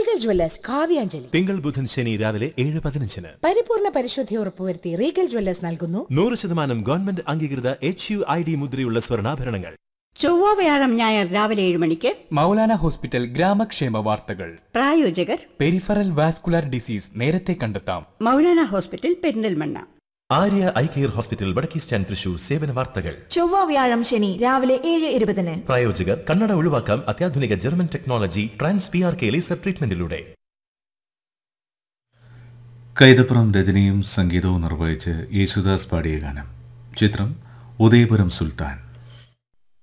Regal Jewellers കാവ്യാഞ്ജലി തിങ്കൾ ബുധൻ ശനി രാവിലെ ഏഴ് പതിനഞ്ചിന് പരിപൂർണ പരിശുദ്ധി ഉറപ്പുവരുത്തി റീഗൽ ജ്വല്ലേഴ്സ് നൽകുന്നു നൂറ് ശതമാനം ഗവൺമെന്റ് അംഗീകൃത എച്ച് യു ഐ ഡി മുദ്രയുള്ള സ്വർണ്ണാഭരണങ്ങൾ ചൊവ്വ വ്യാഴം ഞായർ രാവിലെ ഏഴ് മണിക്ക് മൗലാന ഹോസ്പിറ്റൽ ഗ്രാമക്ഷേമ വാർത്തകൾ പ്രായോജകർ പെരിഫറൽ വാസ്കുലാർ ഡിസീസ് നേരത്തെ കണ്ടെത്താം Moulana hospital Perinthalmanna Arya eye care hospital വടക്കേ സ്റ്റാൻഡ് തൃശൂർ സേവന വാർത്തകൾ ചൊവ്വ വ്യാഴം ശനി രാവിലെ ഏഴ് ഇരുപതിന് പ്രായോജകർ കണ്ണട ഒഴിവാക്കാം അത്യാധുനിക German technology trans P R K laser ട്രീറ്റ്മെന്റിലൂടെ കൈതപ്പുറം രചനയും സംഗീതവും നിർവഹിച്ച് യേശുദാസ് പാടിയ ഗാനം ചിത്രം ഉദയപുരം സുൽത്താൻ